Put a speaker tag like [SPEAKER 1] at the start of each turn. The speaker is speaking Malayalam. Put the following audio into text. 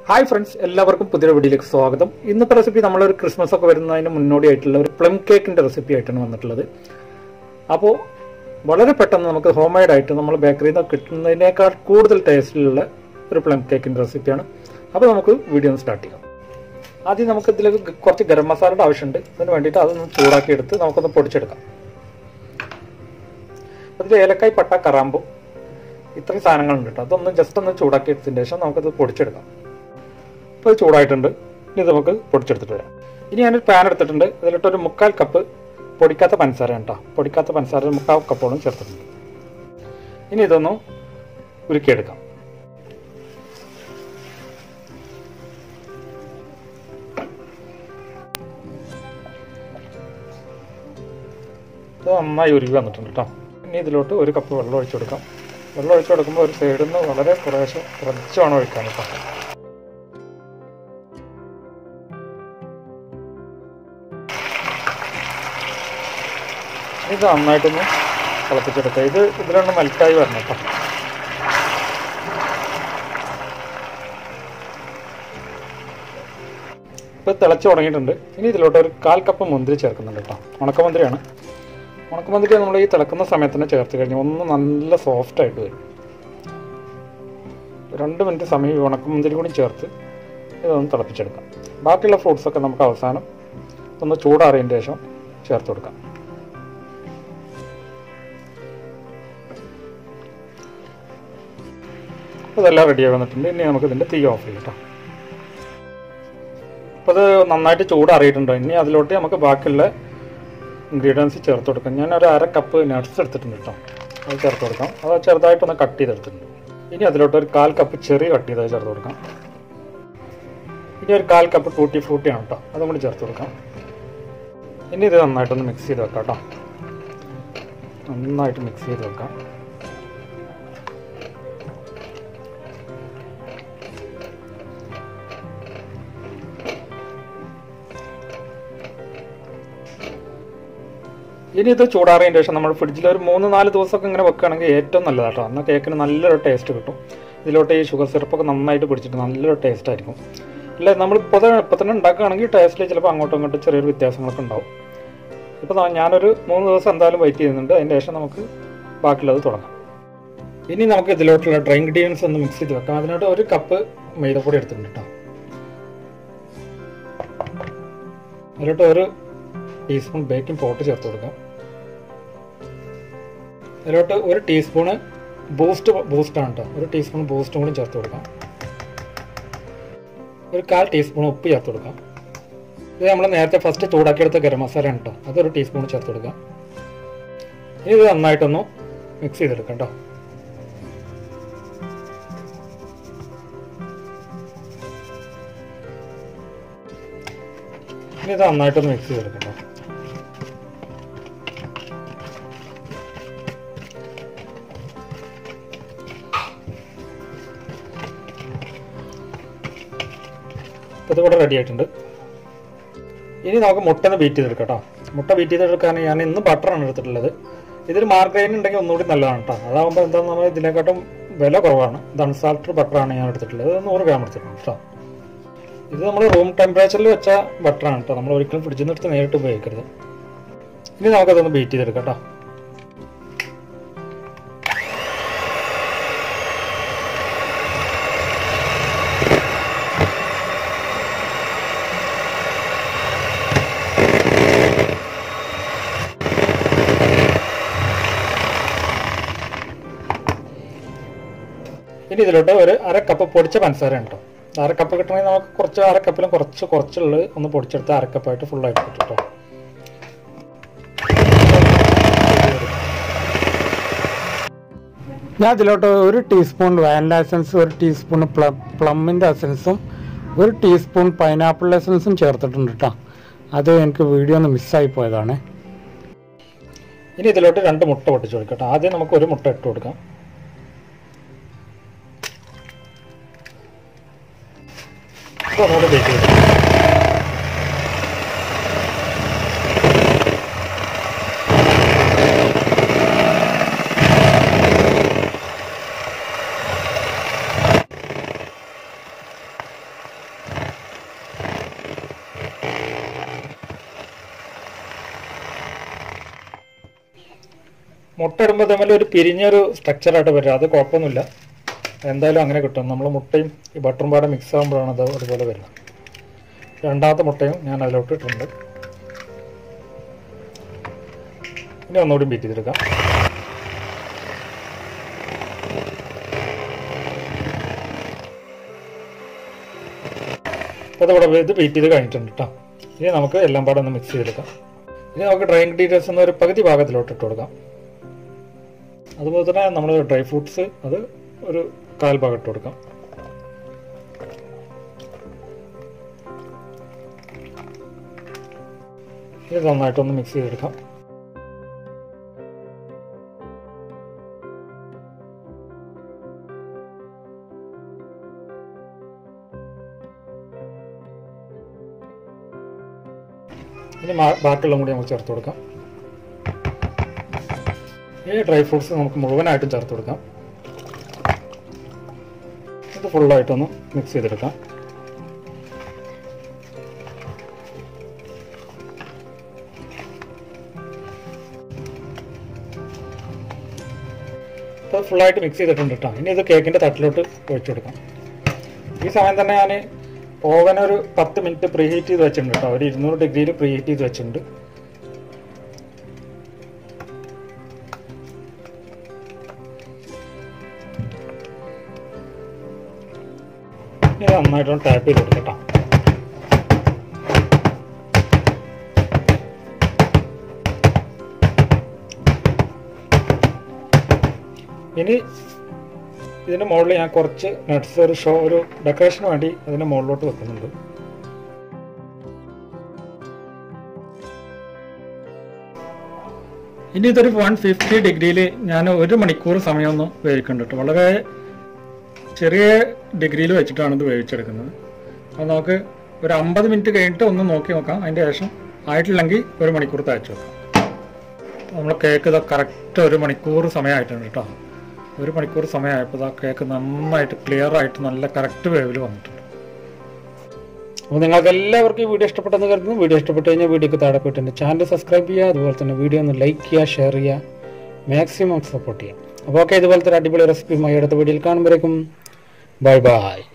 [SPEAKER 1] ഹായ് ഫ്രണ്ട്സ് എല്ലാവർക്കും പുതിയൊരു വീഡിയോയിലേക്ക് സ്വാഗതം ഇന്നത്തെ റെസിപ്പി നമ്മളൊരു ക്രിസ്മസ് ഒക്കെ വരുന്നതിന് മുന്നോടിയായിട്ടുള്ള ഒരു പ്ലം കേക്കിൻ്റെ റെസിപ്പി ആയിട്ടാണ് വന്നിട്ടുള്ളത് അപ്പോൾ വളരെ പെട്ടെന്ന് നമുക്ക് ഹോം മെയ്ഡ് ആയിട്ട് നമ്മൾ ബേക്കറിയിൽ നിന്ന് കിട്ടുന്നതിനേക്കാൾ കൂടുതൽ ടേസ്റ്റിലുള്ള ഒരു പ്ലം കേക്കിൻ്റെ റെസിപ്പിയാണ് അപ്പോൾ നമുക്ക് വീഡിയോ ഒന്ന് സ്റ്റാർട്ട് ചെയ്യാം ആദ്യം നമുക്ക് ഇതിലേക്ക് കുറച്ച് ഗരം മസാലയുടെ ആവശ്യമുണ്ട് അതിന് വേണ്ടിയിട്ട് അതൊന്ന് ചൂടാക്കി എടുത്ത് നമുക്കൊന്ന് പൊടിച്ചെടുക്കാം അതിൽ ഏലക്കായ് പട്ട കറാമ്പു ഇത്രയും സാധനങ്ങളുണ്ട് കേട്ടോ അതൊന്ന് ജസ്റ്റ് ഒന്ന് ചൂടാക്കി എടുത്തതിന് ശേഷം നമുക്കത് പൊടിച്ചെടുക്കാം അപ്പോൾ ഇത് ചൂടായിട്ടുണ്ട് ഇനി ഇത് നമുക്ക് പൊടിച്ചെടുത്തിട്ട് വരാം ഇനി ഞാനൊരു പാൻ എടുത്തിട്ടുണ്ട് ഇതിലിട്ട് ഒരു മുക്കാൽ കപ്പ് പൊടിക്കാത്ത പഞ്ചസാര കേട്ടോ പൊടിക്കാത്ത പഞ്ചസാര ഒരു മുക്കാൽ കപ്പോളം ചേർത്തിട്ടുണ്ട് ഇനി ഇതൊന്ന് ഉരുക്കിയെടുക്കാം ഇത് നന്നായി ഉരുകി വന്നിട്ടുണ്ട് കേട്ടോ ഇനി ഇതിലോട്ട് ഒരു കപ്പ് വെള്ളം ഒഴിച്ചു കൊടുക്കാം വെള്ളം ഒഴിച്ചു കൊടുക്കുമ്പോൾ ഒരു സൈഡിൽ നിന്ന് വളരെ കുറേശ്ശെ കുറച്ച് വേണം ഒഴിക്കാൻ കേട്ടോ ഇത് നന്നായിട്ടൊന്ന് തിളപ്പിച്ചെടുക്കുക ഇത് ഇതിലൊന്ന് മെൽറ്റായി വരണം കേട്ടോ ഇപ്പോൾ തിളച്ച് തുടങ്ങിയിട്ടുണ്ട് ഇനി ഇതിലോട്ട് ഒരു കാൽ കപ്പ് മുന്തിരി ചേർക്കുന്നുണ്ട് കേട്ടോ ഉണക്കമുന്തിരിയാണ് ഉണക്കമുന്തിരി നമ്മൾ ഈ തിളക്കുന്ന സമയത്ത് തന്നെ ചേർത്ത് കഴിഞ്ഞാൽ ഒന്ന് നല്ല സോഫ്റ്റ് ആയിട്ട് വരും രണ്ട് മിനിറ്റ് സമയം ഈ ഉണക്കമുന്തിരി കൂടി ചേർത്ത് ഇതൊന്ന് തിളപ്പിച്ചെടുക്കാം ബാക്കിയുള്ള ഫ്രൂട്ട്സൊക്കെ നമുക്ക് അവസാനം ഒന്ന് ചൂടാറിയതിന് ശേഷം ചേർത്ത് കൊടുക്കാം ഇതെല്ലാം റെഡിയായി വന്നിട്ടുണ്ട് ഇനി നമുക്ക് ഇതിൻ്റെ തീ ഓഫ് ചെയ്യാം കേട്ടോ അപ്പോൾ അത് നന്നായിട്ട് ചൂടാറിയിട്ടുണ്ട് ഇനി അതിലോട്ട് നമുക്ക് ബാക്കിയുള്ള ഇൻഗ്രീഡിയൻസ് ചേർത്ത് കൊടുക്കാം ഞാൻ ഒരു അര കപ്പ് നട്ട്സ് എടുത്തിട്ടുണ്ട് കേട്ടോ അത് ചേർത്ത് കൊടുക്കാം അത് ചെറുതായിട്ടൊന്ന് കട്ട് ചെയ്തെടുത്തിട്ടുണ്ട് ഇനി അതിലോട്ട് ഒരു കാൽ കപ്പ് ചെറിയ കട്ട് ചെയ്തത് ചേർത്ത് കൊടുക്കാം ഇനി ഒരു കാൽ കപ്പ് ടൂട്ടി ഫ്രൂട്ടിയാണ് കേട്ടോ അതും കൂടി ചേർത്ത് കൊടുക്കാം ഇനി ഇത് നന്നായിട്ടൊന്ന് മിക്സ് ചെയ്ത് വെക്കാം കേട്ടോ നന്നായിട്ട് മിക്സ് ചെയ്ത് വെക്കാം ഇനി ഇത് ചൂടാറിയതിന് ശേഷം നമ്മൾ ഫ്രിഡ്ജിൽ ഒരു മൂന്ന് നാല് ദിവസമൊക്കെ ഇങ്ങനെ വെക്കുകയാണെങ്കിൽ ഏറ്റവും നല്ലതാട്ടോ എന്നാൽ കേക്കിന് നല്ലൊരു ടേസ്റ്റ് കിട്ടും ഇതിലോട്ട് ഈ ഷുഗർ സിറപ്പൊക്കെ നന്നായിട്ട് പിടിച്ചിട്ട് നല്ലൊരു ടേസ്റ്റ് ആയിരിക്കും അല്ല നമ്മൾ ഇപ്പോൾ തന്നെ ഇപ്പം തന്നെ ഉണ്ടാക്കുകയാണെങ്കിൽ ടേസ്റ്റിൽ ചിലപ്പോൾ അങ്ങോട്ടും ഇങ്ങോട്ടും ചെറിയൊരു വ്യത്യാസങ്ങളൊക്കെ ഉണ്ടാവും ഇപ്പോൾ ഞാനൊരു മൂന്ന് ദിവസം എന്തായാലും വെയിറ്റ് ചെയ്യുന്നുണ്ട് അതിൻ്റെ ശേഷം നമുക്ക് ബാക്കിയുള്ളത് തുടങ്ങാം ഇനി നമുക്ക് ഇതിലോട്ടുള്ള ഡ്രൈ ഇൻഗ്രീഡിയൻസ് ഒന്ന് മിക്സ് ചെയ്ത് വെക്കാം അതിനോട്ട് ഒരു കപ്പ് മൈദപ്പൊടി എടുത്തിട്ടുണ്ട് കേട്ടോ അതിലോട്ട് ഒരു ടീസ്പൂൺ ബേക്കിംഗ് പൗഡർ ചേർത്ത് കൊടുക്കാം അതിലോട്ട് ഒരു ടീസ്പൂണ് ബൂസ്റ്റ് ബൂസ്റ്റാണ് കേട്ടോ ഒരു ടീസ്പൂൺ ബൂസ്റ്റും കൂടി ചേർത്ത് കൊടുക്കാം ഒരു കാൽ ടീസ്പൂൺ ഉപ്പ് ചേർത്ത് കൊടുക്കാം ഇത് നമ്മൾ നേരത്തെ ഫസ്റ്റ് ചൂടാക്കിയെടുത്ത ഗരം മസാല ആണ് കേട്ടോ അതൊരു ടീസ്പൂൺ ചേർത്ത് കൊടുക്കാം ഇനി ഇത് നന്നായിട്ടൊന്ന് മിക്സ് ചെയ്തെടുക്കാം കേട്ടോ ഇനി ഇത് നന്നായിട്ടൊന്ന് മിക്സ് ചെയ്തെടുക്കാം കേട്ടോ ഇത് ഇവിടെ റെഡി ആയിട്ടുണ്ട് ഇനി നമുക്ക് മുട്ട ഒന്ന് ബീറ്റ് ചെയ്തെടുക്കാം കേട്ടോ മുട്ട ബീറ്റ് ചെയ്തെടുക്കാൻ ഞാൻ ഇന്ന് ബട്ടറാണ് എടുത്തിട്ടുള്ളത് ഇതിൽ മാർഗൈൻ ഉണ്ടെങ്കിൽ ഒന്നുകൂടി നല്ലതാണ് കേട്ടോ അതാകുമ്പോൾ എന്താണെന്ന് നമ്മൾ ഇതിനെക്കാട്ടും വില കുറവാണ് ഇത് അൺസാൾട്ടഡ് ബട്ടറാണ് ഞാൻ എടുത്തിട്ടുള്ളത് ഇത് നൂറ് ഗ്രാം എടുത്തിട്ടുണ്ട് കേട്ടോ ഇത് നമ്മൾ റൂം ടെമ്പറേച്ചറിൽ വെച്ച ബട്ടറാണ് കേട്ടോ നമ്മൾ ഒരിക്കലും ഫ്രിഡ്ജിൽ നിന്ന് എടുത്ത് നേരിട്ട് ഉപയോഗിക്കരുത് ഇനി നമുക്കതൊന്ന് ബീറ്റ് ചെയ്തെടുക്കാം കേട്ടോ ഇനി ഇതിലോട്ട് ഒരു അര കപ്പ് പൊടിച്ച പഞ്ചസാര ഉണ്ടോ അര കപ്പ് കിട്ടണമെങ്കിൽ നമുക്ക് കുറച്ച് അര കപ്പിലും കുറച്ച് കുറച്ചുള്ളത് ഒന്ന് പൊടിച്ചെടുത്ത് അര കപ്പായിട്ട് ഫുള്ളായിട്ട് കിട്ടും കേട്ടോ ഞാൻ ഇതിലോട്ട് ഒരു ടീസ്പൂൺ വാനില എസൻസ് ഒരു ടീസ്പൂൺ പ്ലമ്മിൻ്റെ എസൻസും ഒരു ടീസ്പൂൺ പൈനാപ്പിൾ എസൻസും ചേർത്തിട്ടുണ്ട് കേട്ടോ അത് എനിക്ക് വീഡിയോ ഒന്ന് മിസ്സായി പോയതാണ് ഇനി ഇതിലോട്ട് രണ്ട് മുട്ട പൊട്ടിച്ച് കൊടുക്കട്ടെ ആദ്യം നമുക്ക് ഒരു മുട്ട ഇട്ട് കൊടുക്കാം ഒന്നുകൂടെ ബേക്ക് ചെയ്ത് മുട്ട ഇടുമ്പോൾ തമ്മിൽ ഒരു പിരിഞ്ഞൊരു സ്ട്രക്ചറായിട്ട് വരും അത് കുഴപ്പമൊന്നുമില്ല എന്തായാലും അങ്ങനെ കിട്ടും നമ്മൾ മുട്ടയും ഈ ബട്ടറും പാടെ മിക്സ് ആകുമ്പോഴാണ് അത് അതുപോലെ വരുന്നത് രണ്ടാമത്തെ മുട്ടയും ഞാൻ അതിലോട്ട് ഇട്ടിട്ടുണ്ട് ഇനി ഒന്നുകൂടി ബീറ്റ് ചെയ്തെടുക്കാം അപ്പോൾ അതവിടെ ഇത് ബീറ്റ് ചെയ്ത് കഴിഞ്ഞിട്ടുണ്ട് കേട്ടോ ഇനി നമുക്ക് എല്ലാം പാടെ ഒന്ന് മിക്സ് ചെയ്തെടുക്കാം ഇനി നമുക്ക് ഡ്രൈ ഇൻഗ്രീഡിയൻസ് ഒന്ന് ഒരു പകുതി ഭാഗത്തിലോട്ട് ഇട്ട് കൊടുക്കാം അതുപോലെ തന്നെ നമ്മൾ ഡ്രൈ ഫ്രൂട്ട്സ് അത് ഒരു കാൽ ഭാഗം ഇട്ട് കൊടുക്കാം ഇത് നന്നായിട്ടൊന്ന് മിക്സ് ചെയ്തെടുക്കാം ഇനി മാ- ബാക്കിയുള്ള കൂടി നമുക്ക് ചേർത്ത് കൊടുക്കാം ഈ ഡ്രൈ ഫ്രൂട്ട്സ് നമുക്ക് മുഴുവനായിട്ടും ചേർത്ത് കൊടുക്കാം ഇത് ഫുള്ളായിട്ടൊന്ന് മിക്സ് ചെയ്തെടുക്കാം ഇപ്പോൾ ഫുള്ളായിട്ട് മിക്സ് ചെയ്തിട്ടുണ്ട് കേട്ടോ ഇനി ഇത് കേക്കിൻ്റെ തട്ടിലോട്ട് ഒഴിച്ചു കൊടുക്കാം ഈ സമയം തന്നെ ഞാൻ ഓവൻ ഒരു പത്ത് മിനിറ്റ് പ്രീ ഹീറ്റ് ചെയ്ത് വെച്ചിട്ടുണ്ട് കേട്ടോ ഒരു ഇരുന്നൂറ് ഡിഗ്രിയിൽ പ്രീ ഹീറ്റ് ചെയ്ത് വെച്ചിട്ടുണ്ട് ഇത് നന്നായിട്ടൊന്ന് ടാപ്പ് ചെയ്ത് കൊടുക്കാം കേട്ടോ ഇനി ഇതിൻ്റെ മുകളിൽ ഞാൻ കുറച്ച് നട്ട്സ് ഒരു ഷോ ഒരു ഡെക്കറേഷന് വേണ്ടി അതിൻ്റെ മുകളിലോട്ട് വെക്കുന്നുണ്ട് ഇനി ഇതൊരു വൺ ഫിഫ്റ്റി ഡിഗ്രിയിൽ ഞാൻ ഒരു മണിക്കൂർ സമയമൊന്നും വേവിക്കുന്നുണ്ട് കേട്ടോ വളരെ ചെറിയ ഡിഗ്രിയിൽ വെച്ചിട്ടാണ് ഇത് വേവിച്ചെടുക്കുന്നത് അപ്പോൾ നമുക്ക് ഒരു അമ്പത് മിനിറ്റ് കഴിഞ്ഞിട്ട് ഒന്ന് നോക്കി നോക്കാം അതിൻ്റെ ശേഷം ആയിട്ടില്ലെങ്കിൽ ഒരു മണിക്കൂർ തയ്ച്ച് വെക്കാം നമ്മൾ കേക്ക് ഇത് കറക്റ്റ് ഒരു മണിക്കൂർ സമയമായിട്ടുണ്ട് കേട്ടോ ഒരു മണിക്കൂർ സമയമായപ്പോൾ ആ കേക്ക് നന്നായിട്ട് ക്ലിയർ ആയിട്ട് നല്ല കറക്റ്റ് വേവിൽ വന്നിട്ടുണ്ട് അപ്പോൾ നിങ്ങൾക്ക് എല്ലാവർക്കും ഈ വീഡിയോ ഇഷ്ടപ്പെട്ടെന്ന് കരുതുന്നു വീഡിയോ ഇഷ്ടപ്പെട്ട് കഴിഞ്ഞാൽ വീഡിയോക്ക് താഴെ പോയിട്ട് എൻ്റെ ചാനൽ സബ്സ്ക്രൈബ് ചെയ്യുക അതുപോലെ തന്നെ വീഡിയോ ഒന്ന് ലൈക്ക് ചെയ്യുക ഷെയർ ചെയ്യുക മാക്സിമം സപ്പോർട്ട് ചെയ്യുക അപ്പോൾ ഓക്കെ ഇതുപോലത്തെ ഒരു അടിപൊളി റെസിപ്പിയുമായി അടുത്ത വീഡിയോയിൽ കാണുമ്പോഴേക്കും ബൈ ബൈ